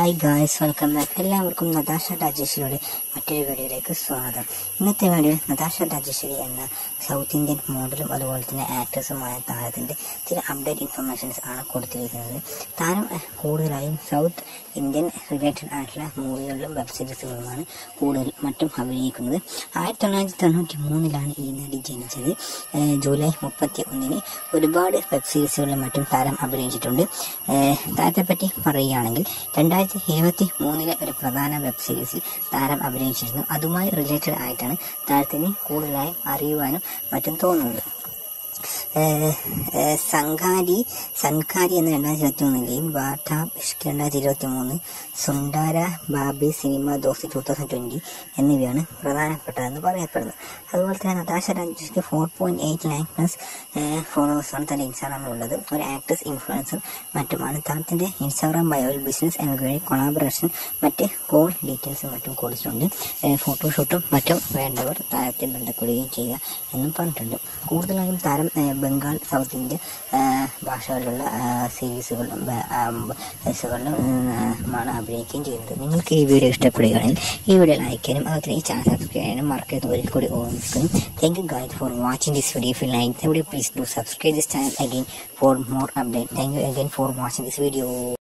hi guys welcome back എല്ലാവർക്കും നതാശ രാജേശ്വരിയുടെ മറ്റൊരു വീഡിയോയിലേക്ക് സ്വാഗതം ഇന്നത്തെ വീഡിയോ നതാശ രാജേശ്വരി എന്ന സൗത്ത് ഇന്ത്യൻ മോഡലും അതുപോലെ തന്നെ ആക്ട്രസുമായ താരത്തിൻ്റെ ചില അപ്ഡേറ്റ് ഇൻഫർമേഷൻസ് ആണ് കൊടുത്തിരിക്കുന്നത് താരം അഹ്, കൂടുതലായും സൗത്ത് ഇന്ത്യൻ റിലേറ്റഡ് ആയിട്ടുള്ള മൂവികളിലും വെബ് സീരീസുകളുമാണ് കൂടുതൽ മറ്റും അഭിനയിക്കുന്നത് ആയിരത്തി തൊള്ളായിരത്തി തൊണ്ണൂറ്റി മൂന്നിലാണ് ഈ നടി ജനിച്ചത് ഏഹ്, ജൂലൈ മുപ്പത്തി ഒന്നിന് ഒരുപാട് വെബ് സീരീസുകളിലും മറ്റും താരം അഭിനയിച്ചിട്ടുണ്ട് ഏഹ്, താരത്തെ പറ്റി പറയുകയാണെങ്കിൽ രണ്ടായിരത്തി ഇരുപത്തി മൂന്നിലെ ഒരു പ്രധാന വെബ് സീരീസിൽ താരം അഭിനയിച്ചിരുന്നു അതുമായി റിലേറ്റഡ് ആയിട്ടാണ് താരത്തിന് കൂടുതലായും അറിയുവാനും മറ്റും തോന്നുന്നത് ഏഹ്, ഏഹ്, സംഘാരി സൻകാരി എന്ന രണ്ടായിരത്തി ഇരുപത്തി മൂന്നിലെയും ബാട്ട ഇഷ്ക് രണ്ടായിരത്തി ഇരുപത്തി മൂന്ന് സുണ്ടാര ബാബി സിനിമ ദോസ് ടൂ തൗസൻഡ് ട്വൻറ്റി എന്നിവയാണ് പ്രധാനപ്പെട്ടതെന്ന് പറയപ്പെടുന്നത് അതുപോലെ തന്നെ നതാശ രാജേഷിക്ക് four point eight lakh plus ഫോളോവേഴ്സാണ് തന്റെ ഇൻസ്റ്റാഗ്രാമിലുള്ളത് ഒരു ആക്ട്രസ് ഇൻഫ്ലുവൻസർ മറ്റുമാണ് താരത്തിന്റെ ഇൻസ്റ്റാഗ്രാം ബയോയിൽ ബിസിനസ് എൻക്വയറി കൊളാബറേഷൻ മറ്റ് കോൾ ഡീറ്റെയിൽസും മറ്റും കൊടുത്തിട്ടുണ്ട് ഫോട്ടോഷൂട്ടും മറ്റും വേണ്ടവർ താരത്തെ ബന്ധപ്പെടുകയും ചെയ്യുക എന്നും പറഞ്ഞിട്ടുണ്ട് കൂടുതലായും താരം ഏഹ്, ബംഗാൾ സൗത്ത് ഇന്ത്യ ഏഹ്, ഭാഷകളിലുള്ള ഏഹ്, സീരീസുകളിലും ബ- ആം, സീരീസുകളിലും ഏഹ്, ആണ് അഭിനയിക്കുകയും ചെയ്യുന്നത് നിങ്ങൾക്ക് ഈ വീഡിയോ ഇഷ്ടപ്പെടുകയാണെങ്കിൽ ഈ വീഡിയോ ലൈക്ക് ചെയ്യാനും അതുപോലെ തന്നെ ഈ ചാനൽ സബ്സ്ക്രൈബ് ചെയ്യാനും മറക്കരുത് ഒരിക്കൽ കൂടി ഓർമ്മിക്കുന്നു thank you guys for watching this video if you like the video please do subscribe this channel again for more update thank you again for watching this video